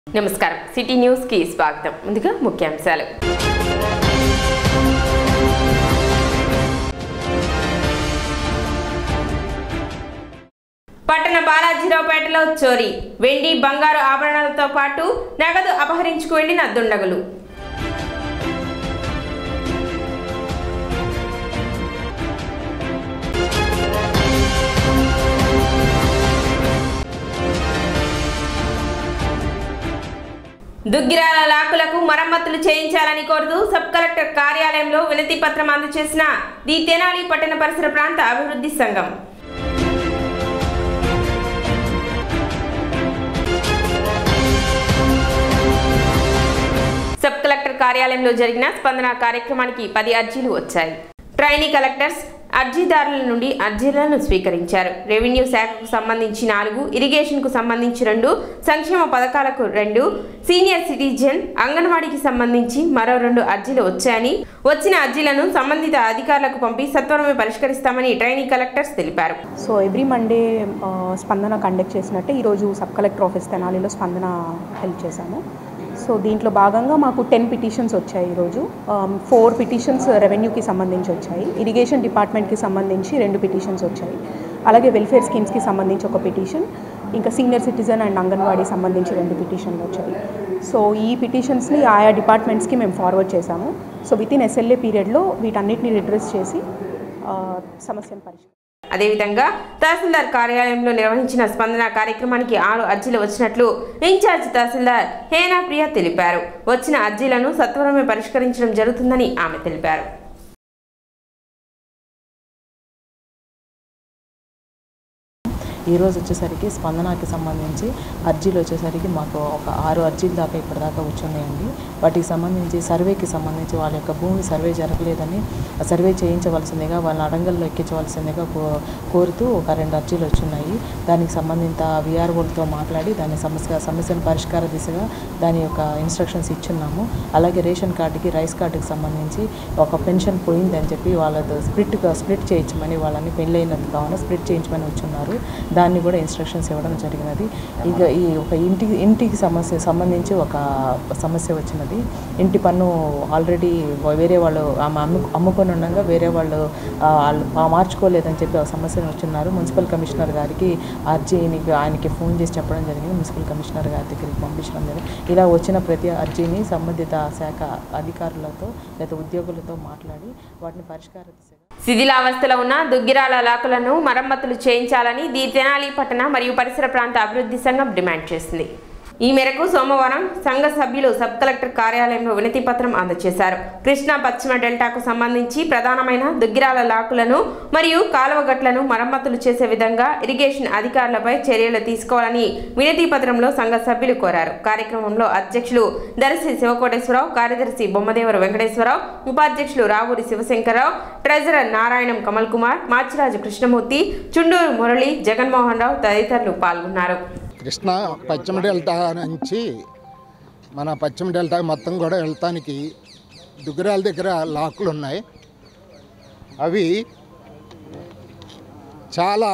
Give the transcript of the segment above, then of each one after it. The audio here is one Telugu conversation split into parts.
నమస్కారం సిటీ న్యూస్ కి స్వాగతం ముందుగా ముఖ్యాంశాలు పట్టణ బాలాజీరావుపేటలో చోరీ వెండి బంగారు ఆభరణాలతో పాటు నగదు అపహరించుకు వెళ్లిన దుండగులు దుగ్గిరాల లాకులకు మరమ్మతులు చేయించాలని కోరుతూ సబ్ కలెక్టర్ కార్యాలయంలో వినతి పత్రం అందజేసిన ది తెనాలి పట్టణ పరిసర ప్రాంత అభివృద్ధి సంఘం సబ్ కలెక్టర్ కార్యాలయంలో జరిగిన స్పందన కార్యక్రమానికి పది అర్జీలు వచ్చాయి ట్రైనీ కలెక్టర్స్ అర్జీదారుల నుండి అర్జీలను స్వీకరించారు రెవెన్యూ శాఖకు సంబంధించి నాలుగు ఇరిగేషన్కు సంబంధించి రెండు సంక్షేమ పథకాలకు రెండు సీనియర్ సిటిజన్ అంగన్వాడీకి సంబంధించి మరో రెండు అర్జీలు వచ్చాయని వచ్చిన అర్జీలను సంబంధిత అధికారులకు పంపి సత్వరమే పరిష్కరిస్తామని ట్రైనీ కలెక్టర్స్ తెలిపారు సో ఎవ్రీ మండే ఆ, స్పందన కండక్ట్ చేసినట్టే ఈరోజు సబ్ కలెక్టర్ ఆఫీస్ తెనాలిలో స్పందన హెల్ప్ చేశాము సో దీంట్లో భాగంగా మాకు టెన్ పిటిషన్స్ వచ్చాయి ఈరోజు ఫోర్ పిటిషన్స్ రెవెన్యూకి సంబంధించి వచ్చాయి ఇరిగేషన్ డిపార్ట్మెంట్కి సంబంధించి రెండు పిటిషన్స్ వచ్చాయి అలాగే వెల్ఫేర్ స్కీమ్స్కి సంబంధించి ఒక పిటిషన్ ఇంకా సీనియర్ సిటిజన్ అండ్ అంగన్వాడీ సంబంధించి రెండు పిటిషన్లు వచ్చాయి సో ఈ పిటిషన్స్ని ఆయా డిపార్ట్మెంట్స్కి మేము ఫార్వర్డ్ చేశాము సో విత్ ఇన్ ఎస్ఎల్ఏ పీరియడ్లో వీటన్నిటిని రిడ్రెస్ చేసి ఆ, సమస్యను పరిష్కరించాము అదేవిధంగా తహసీల్దార్ కార్యాలయంలో నిర్వహించిన స్పందన కార్యక్రమానికి ఆరు అర్జీలు వచ్చినట్లు ఇన్ఛార్జ్ తహసీల్దార్ హేనా ప్రియ తెలిపారు వచ్చిన అర్జీలను సత్వరమే పరిష్కరించడం జరుగుతుందని ఆమె తెలిపారు ఈరోజు వచ్చేసరికి స్పందనకి సంబంధించి అర్జీలు వచ్చేసరికి మాకు ఒక ఆరు అర్జీలు దాకా ఇప్పటిదాకా వచ్చున్నాయండి వాటికి సంబంధించి సర్వేకి సంబంధించి వాళ్ళ యొక్క భూమి సర్వే జరగలేదని ఆ సర్వే చేయించవలసిందిగా వాళ్ళని అడంగల్లో ఎక్కించవలసిందిగా కో- కోరుతూ ఒక రెండు అర్జీలు వచ్చున్నాయి దానికి సంబంధిత విఆర్ఓలతో మాట్లాడి దాని సమస్య సమస్యను పరిష్కార దిశగా దాని యొక్క ఇన్స్ట్రక్షన్స్ ఇచ్చున్నాము అలాగే రేషన్ కార్డుకి రైస్ కార్డుకి సంబంధించి ఒక పెన్షన్ పోయింది అని చెప్పి వాళ్ళతో స్ప్లిట్ స్ప్లిట్ చేయించమని వాళ్ళని పెళ్ళైనందుకు కావున స్ప్లిట్ చేయించమని వచ్చున్నారు దాన్ని కూడా ఇన్స్ట్రక్షన్స్ ఇవ్వడం జరిగినది ఇక ఈ ఒక ఇంటికి ఇంటికి సమస్య సంబంధించి ఒక సమస్య వచ్చినది ఇంటి పన్ను ఆల్రెడీ వేరే వాళ్ళు ఆమె అమ్ము అమ్ముకొని ఉండగా వేరే వాళ్ళు ఆ, వాళ్ళు ఆ మార్చుకోలేదని చెప్పి ఒక సమస్యను వచ్చున్నారు మున్సిపల్ కమిషనర్ గారికి అర్జీని ఆయనకి ఫోన్ చేసి చెప్పడం జరిగింది మున్సిపల్ కమిషనర్ గారి దగ్గరికి పంపించడం జరిగింది ఇలా వచ్చిన ప్రతి అర్జీని సంబంధిత శాఖ అధికారులతో లేదా ఉద్యోగులతో మాట్లాడి వాటిని పరిష్కార దిశగా శిథిలావస్థలో ఉన్న దుగ్గిరాల లాకులను మరమ్మతులు చేయించాలని ది తెనాలి పట్టణ మరియు పరిసర ప్రాంత అభివృద్ధి సంఘం డిమాండ్ చేసింది ఈ మేరకు సోమవారం సంఘ సభ్యులు సబ్ కలెక్టర్ కార్యాలయంలో వినతి పత్రం అందజేశారు కృష్ణా పశ్చిమ డెల్టాకు సంబంధించి ప్రధానమైన దుగ్గిరాల లాకులను మరియు కాలువగట్లను మరమ్మతులు చేసే విధంగా ఇరిగేషన్ అధికారులపై చర్యలు తీసుకోవాలని వినతి పత్రంలో సంఘ సభ్యులు కోరారు కార్యక్రమంలో అధ్యక్షులు దర్శి శివకోటేశ్వరరావు కార్యదర్శి బొమ్మదేవర వెంకటేశ్వరరావు ఉపాధ్యక్షులు రావూరి శివశంకరరావు ట్రెజరర్ నారాయణం కమల్ కుమార్ మాచిరాజు కృష్ణమూర్తి చుండూరు మురళి జగన్మోహన్ రావు తదితరులు పాల్గొన్నారు కృష్ణా పశ్చిమ డెల్టా నుంచి మన పశ్చిమ డెల్టా మొత్తం కూడా వెళ్తానికి దుగ్గరాల దగ్గర లాకులు ఉన్నాయి అవి చాలా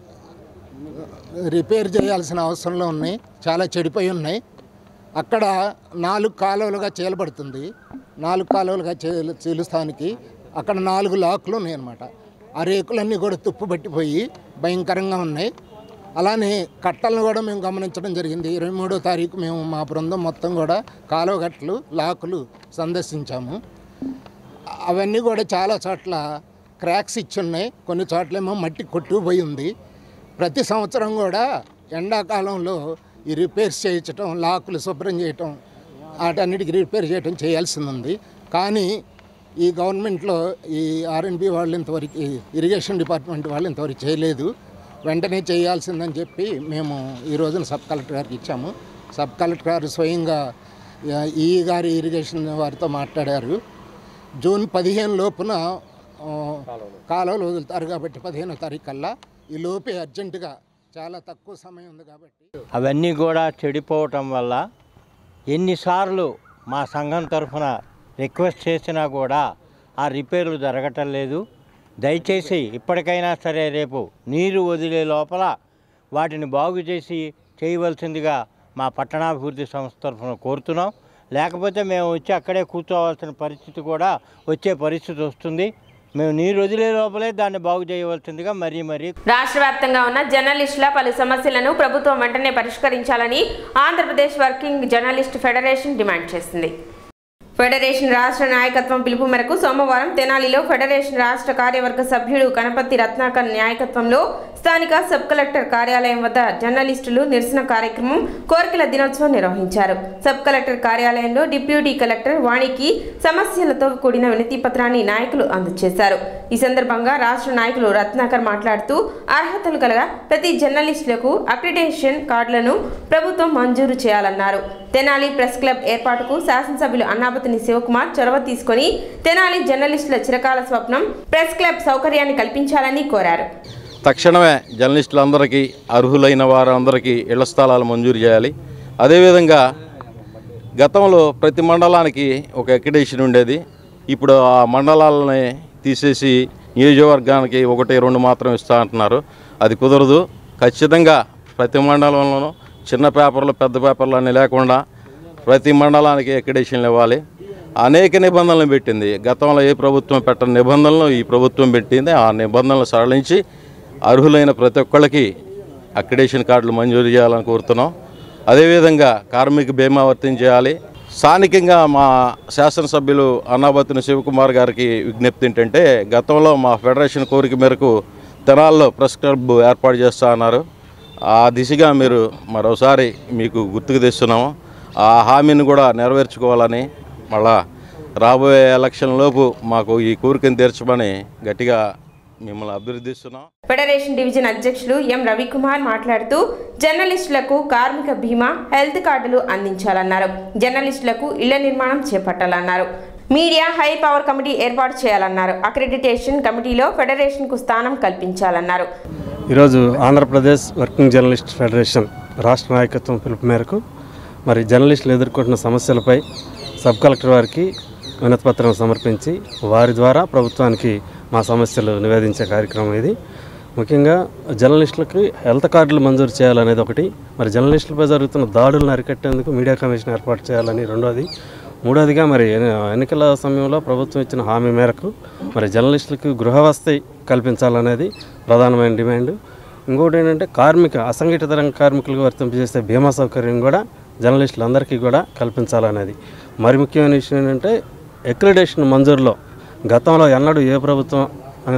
రిపేర్ చేయాల్సిన అవసరంలో ఉన్నాయి చాలా చెడిపోయి ఉన్నాయి అక్కడ నాలుగు కాలువలుగా చీలబడుతుంది నాలుగు కాలువలుగా చీలు చీలుస్తానికి అక్కడ నాలుగు లాకులు ఉన్నాయి అన్నమాట ఆ రేకులన్నీ కూడా తుప్పు పట్టిపోయి భయంకరంగా ఉన్నాయి అలానే కట్టలను కూడా మేము గమనించడం జరిగింది ఇరవై మూడో తారీఖు మేము మా బృందం మొత్తం కూడా కాలువ గట్లు లాకులు సందర్శించాము అవన్నీ కూడా చాలా చోట్ల క్రాక్స్ ఇచ్చి ఉన్నాయి కొన్ని చోట్లేమో మట్టి కొట్టుకుపోయి ఉంది ప్రతి సంవత్సరం కూడా ఎండాకాలంలో ఈ రిపేర్స్ చేయించటం లాకులు శుభ్రం చేయటం వాటన్నిటికి రిపేర్ చేయటం చేయాల్సింది ఉంది కానీ ఈ గవర్నమెంట్లో ఈ ఆర్ఎన్బి వాళ్ళు ఇంతవరకు ఈ ఇరిగేషన్ డిపార్ట్మెంట్ వాళ్ళు ఇంతవరకు చేయలేదు వెంటనే చేయాల్సిందని చెప్పి మేము ఈ రోజున సబ్ కలెక్టర్ గారికి ఇచ్చాము సబ్ కలెక్టర్ గారు స్వయంగా ఆ, ఈ గారి ఇరిగేషన్ వారితో మాట్లాడారు జూన్ పదిహేను లోపున ఆ, కాలువలు వదులుతారు కాబట్టి పదిహేనో తారీఖు కల్లా ఈ లోపే అర్జెంటుగా చాలా తక్కువ సమయం ఉంది కాబట్టి అవన్నీ కూడా చెడిపోవటం వల్ల ఎన్నిసార్లు మా సంఘం తరఫున రిక్వెస్ట్ చేసినా కూడా ఆ రిపేర్లు జరగటం లేదు దయచేసి ఇప్పటికైనా సరే రేపు నీరు వదిలే లోపల వాటిని బాగు చేసి చేయవలసిందిగా మా పట్టణాభివృద్ధి సంస్థ తరఫున కోరుతున్నాం లేకపోతే మేము వచ్చి అక్కడే కూర్చోవాల్సిన పరిస్థితి కూడా వచ్చే పరిస్థితి వస్తుంది మేము నీరు వదిలే లోపలే దాన్ని బాగు చేయవలసిందిగా మరీ మరీ రాష్ట్ర వ్యాప్తంగా ఉన్న జర్నలిస్టుల పలు సమస్యలను ప్రభుత్వం వెంటనే పరిష్కరించాలని Andhra Pradesh working journalist federation demand చేసింది ఫెడరేషన్ రాష్ట్ర నాయకత్వం పిలుపు మేరకు సోమవారం తెనాలిలో ఫెడరేషన్ రాష్ట్ర కార్యవర్గ సభ్యుడు గణపతి రత్నాకర్ నాయకత్వంలో స్థానిక సబ్ కలెక్టర్ కార్యాలయం వద్ద జర్నలిస్టులు నిరసన కార్యక్రమం కోరికల దినోత్సవం నిర్వహించారు సబ్ కలెక్టర్ కార్యాలయంలో డిప్యూటీ కలెక్టర్ వాణికి సమస్యలతో కూడిన వినతి పత్రాన్ని నాయకులు అందజేశారు ఈ సందర్భంగా రాష్ట్ర నాయకులు రత్నాకర్ మాట్లాడుతూ అర్హతలు కలగ ప్రతి జర్నలిస్టులకు అక్రిడేషన్ కార్డులను ప్రభుత్వం మంజూరు చేయాలన్నారు తెనాలి ప్రెస్ క్లబ్ ఏర్పాటుకు శాసనసభ్యులు అన్నాపతిని శివకుమార్ చొరవ తీసుకొని తెనాలి జర్నలిస్టుల చిరకాల స్వప్నం ప్రెస్ క్లబ్ సౌకర్యాన్ని కల్పించాలని కోరారు తక్షణమే జర్నలిస్టులందరికీ అర్హులైన వారందరికీ ఇళ్ల స్థలాలు మంజూరు చేయాలి అదేవిధంగా గతంలో ప్రతి మండలానికి ఒక ఎక్రిడేషన్ ఉండేది ఇప్పుడు ఆ మండలాలని తీసేసి నియోజకవర్గానికి ఒకటి రెండు మాత్రం ఇస్తా అంటున్నారు అది కుదరదు ఖచ్చితంగా ప్రతి మండలంలోనూ చిన్న పేపర్లు పెద్ద పేపర్లు అన్నీ లేకుండా ప్రతి మండలానికి ఎక్రిడేషన్లు ఇవ్వాలి అనేక నిబంధనలు పెట్టింది గతంలో ఏ ప్రభుత్వం పెట్టని నిబంధనలు ఈ ప్రభుత్వం పెట్టింది ఆ నిబంధనలు సడలించి అర్హులైన ప్రతి ఒక్కళ్ళకి అక్రిడేషన్ కార్డులు మంజూరు చేయాలని కోరుతున్నాం అదేవిధంగా కార్మిక బీమా వర్తించేయాలి స్థానికంగా మా శాసనసభ్యులు అన్నాబత్తిన శివకుమార్ గారికి విజ్ఞప్తి ఏంటంటే గతంలో మా ఫెడరేషన్ కోరిక మేరకు తెనాల్లో ప్రెస్ క్లబ్ ఏర్పాటు చేస్తా అన్నారు ఆ దిశగా మీరు మరోసారి మీకు గుర్తుకు తెస్తున్నాము ఆ హామీని కూడా నెరవేర్చుకోవాలని మళ్ళా రాబోయే ఎలక్షన్ లోపు మాకు ఈ కోరికను తీర్చమని గట్టిగా మిమ్మల్ని అభ్యర్థిస్తున్నాం ఫెడరేషన్ డివిజన్ అధ్యక్షులు ఎం రవికుమార్ మాట్లాడుతూ జర్నలిస్టులకు కార్మిక బీమా హెల్త్ కార్డులు అందించాలన్నారు జర్నలిస్టులకు ఇళ్ల నిర్మాణం చేపట్టాలన్నారు మీడియా హై పవర్ కమిటీ ఏర్పాటు చేయాలన్నారు అక్రిడిటేషన్ కమిటీలో ఫెడరేషన్కు స్థానం కల్పించాలన్నారు ఈరోజు ఆంధ్రప్రదేశ్ వర్కింగ్ జర్నలిస్ట్ ఫెడరేషన్ రాష్ట్ర నాయకత్వం పిలుపు మేరకు మరి జర్నలిస్టులు ఎదుర్కొంటున్న సమస్యలపై సబ్ కలెక్టర్ వారికి వినతిపత్రం సమర్పించి వారి ద్వారా ప్రభుత్వానికి మా సమస్యలు నివేదించే కార్యక్రమం ఇది ముఖ్యంగా జర్నలిస్టులకి హెల్త్ కార్డులు మంజూరు చేయాలనేది ఒకటి మరి జర్నలిస్టులపై జరుగుతున్న దాడులను అరికట్టేందుకు మీడియా కమిషన్ ఏర్పాటు చేయాలని రెండోది మూడోదిగా మరి ఎన్ని- ఎన్నికల సమయంలో ప్రభుత్వం ఇచ్చిన హామీ మేరకు మరి జర్నలిస్టులకు గృహవసతి కల్పించాలనేది ప్రధానమైన డిమాండ్ ఇంకోటి ఏంటంటే కార్మిక అసంఘటిత రంగ కార్మికులకు వర్తింపజేసే బీమా సౌకర్యం కూడా జర్నలిస్టులందరికీ కూడా కల్పించాలనేది మరి ముఖ్యమైన విషయం ఏంటంటే ఎక్రిడేషన్ మంజూరులో గతంలో ఎన్నడూ ఏ ప్రభుత్వం ఆ,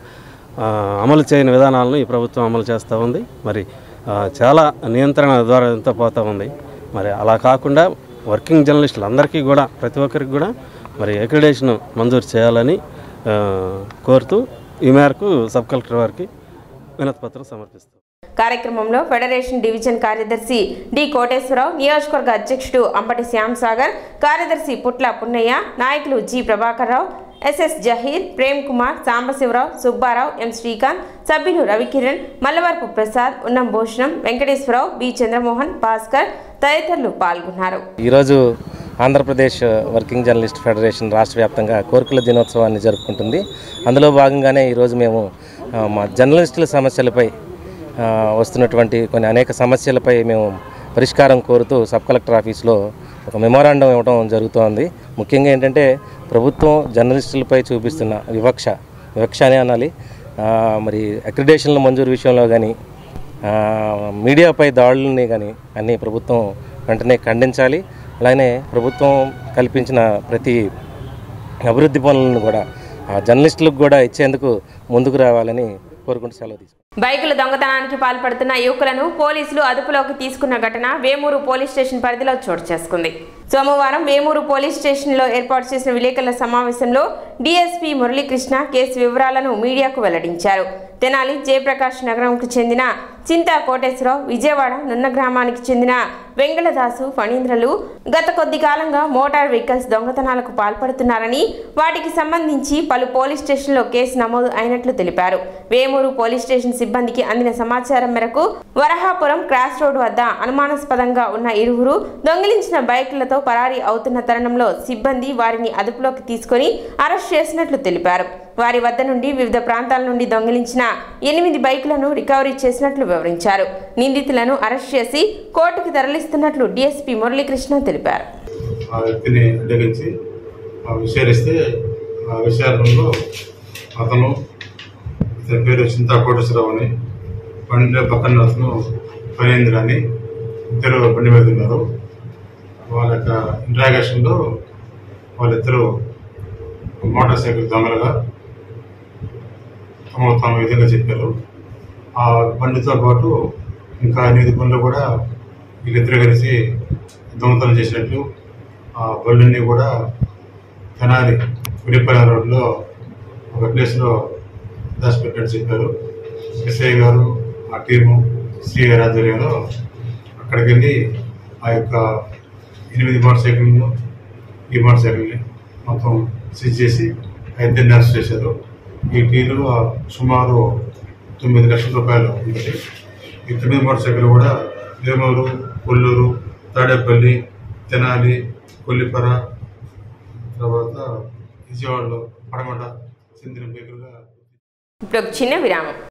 ఆ, అమలు చేయని విధానాలను ఈ ప్రభుత్వం అమలు చేస్తూ ఉంది మరి ఆ, చాలా నియంత్రణ ద్వారా ఎంతో పోతూ ఉంది మరి అలా కాకుండా వర్కింగ్ జర్నలిస్టులు అందరికీ కూడా ప్రతి ఒక్కరికి కూడా మరి అక్రిడేషన్ మంజూరు చేయాలని ఆ, కోరుతూ ఈ మేరకు సబ్ కలెక్టర్ వారికి వినతిపత్రం సమర్పిస్తాం కార్యక్రమంలో ఫెడరేషన్ డివిజన్ కార్యదర్శి డి కోటేశ్వరరావు నియోజకవర్గ అధ్యక్షుడు అంబటి శ్యామ్ సాగర్ కార్యదర్శి పుట్ల పున్నయ్య నాయకులు G Prabhakar Rao SS Zaheer Prem Kumar Sambasivarao Subbarao M Srikanth సభ్యులు రవికిరణ్ మల్లవరపు ప్రసాద్ ఉన్నం భూషణం వెంకటేశ్వరరావు బి చంద్రమోహన్ భాస్కర్ తదితరులు పాల్గొన్నారు ఈరోజు ఆంధ్రప్రదేశ్ వర్కింగ్ జర్నలిస్ట్ ఫెడరేషన్ రాష్ట్ర వ్యాప్తంగా కోరికల దినోత్సవాన్ని జరుపుకుంటుంది అందులో భాగంగానే ఈరోజు మేము ఆ, మా జర్నలిస్టుల సమస్యలపై ఆ, వస్తున్నటువంటి కొన్ని అనేక సమస్యలపై మేము పరిష్కారం కోరుతూ సబ్ కలెక్టర్ ఆఫీస్లో ఒక మెమోరాండం ఇవ్వడం జరుగుతోంది ముఖ్యంగా ఏంటంటే ప్రభుత్వం జర్నలిస్టులపై చూపిస్తున్న వివక్ష వివక్ష అనే అనాలి ఆ, మరి అక్రిడేషన్ల మంజూరు విషయంలో కానీ ఆ, మీడియాపై దాడులని కానీ అన్ని ప్రభుత్వం వెంటనే ఖండించాలి అలానే ప్రభుత్వం కల్పించిన ప్రతి అభివృద్ధి పనులను కూడా ఆ జర్నలిస్టులకు కూడా ఇచ్చేందుకు ముందుకు రావాలని కోరుకుంటూ సెలవు తీసుకుంటాను బైకుల దొంగతనానికి పాల్పడుతున్న యువకులను పోలీసులు అదుపులోకి తీసుకున్న ఘటన వేమూరు పోలీస్ స్టేషన్ పరిధిలో చోటు చేసుకుంది సోమవారం వేమూరు పోలీస్ స్టేషన్లో ఏర్పాటు చేసిన విలేకరుల సమావేశంలో డీఎస్పీ మురళీకృష్ణ కేసు వివరాలను మీడియాకు వెల్లడించారు తెనాలి జయప్రకాష్ నగరంకు చెందిన చింతా కోటేశ్వరరావు విజయవాడ నున్న గ్రామానికి చెందిన వెంగళదాసు ఫణీంద్రలు గత కొద్ది కాలంగా మోటార్ వెహికల్స్ దొంగతనాలకు పాల్పడుతున్నారని వాటికి సంబంధించి పలు పోలీస్ స్టేషన్లో కేసు నమోదు అయినట్లు తెలిపారు వేమూరు పోలీస్ స్టేషన్ సిబ్బందికి అందిన సమాచారం మేరకు వరహాపురం క్రాస్ రోడ్ వద్ద అనుమానాస్పదంగా ఉన్న ఇరువురు దొంగిలించిన బైకులతో పరారీ అవుతున్న తరుణంలో సిబ్బంది వారిని అదుపులోకి తీసుకొని అరెస్ట్ చేసినట్లు తెలిపారు వారి వద్ద నుండి వివిధ ప్రాంతాల నుండి దొంగిలించిన ఎనిమిది బైకులను రికవరీ చేసినట్లు వివరించారు నిందితులను అరెస్ట్ చేసి కోర్టుకు తరలిస్తున్నట్లు డీఎస్పీ మురళీకృష్ణ తెలిపారు ఆ వ్యక్తిని అడ్డగించి ఆ విచారిస్తే ఆ విచారణలో అతను ఇతని పేరు చింతా కోటేశ్వరరావు అని బండి పక్కన అతను ఫణీంద్ర అని ఇద్దరు బండి మీద ఉన్నారు వాళ్ళ యొక్క ఇంట్రాగేషన్లో వాళ్ళిద్దరూ మోటార్ సైకిల్ దొంగలుగా తమ తమ విధంగా చెప్పారు ఆ బండితో పాటు ఇంకా ఎనిమిది బండ్లు కూడా వీళ్ళిద్దరు కలిసి దొంగతనం చేసినట్లు ఆ బళ్ళన్నీ కూడా తెనాలి ఉడిపల్లి రోడ్లో ఒక ప్లేస్లో దాచిపెట్టినట్టు చెప్పారు ఎస్ఐ గారు ఆ టీము శ్రీ గారి ఆధ్వర్యంలో అక్కడికి వెళ్ళి ఆ యొక్క ఎనిమిది మోటార్ సైకిల్ను ఈ మోటార్ సైకిల్ని మొత్తం సీజ్ చేసి ఐదుని అరెస్ట్ చేశారు ఈ టీలో సుమారు తొమ్మిది లక్షల రూపాయలు ఉంటుంది ఈ తొమ్మిది మోటార్ సైకిల్ కూడా వేమూరు కొల్లూరు తాడేపల్లి తెనాలి కొల్లిపర తర్వాత విజయవాడలో పడమట చెందిన బైకులుగా ఇప్పుడు ఒక చిన్న విరామం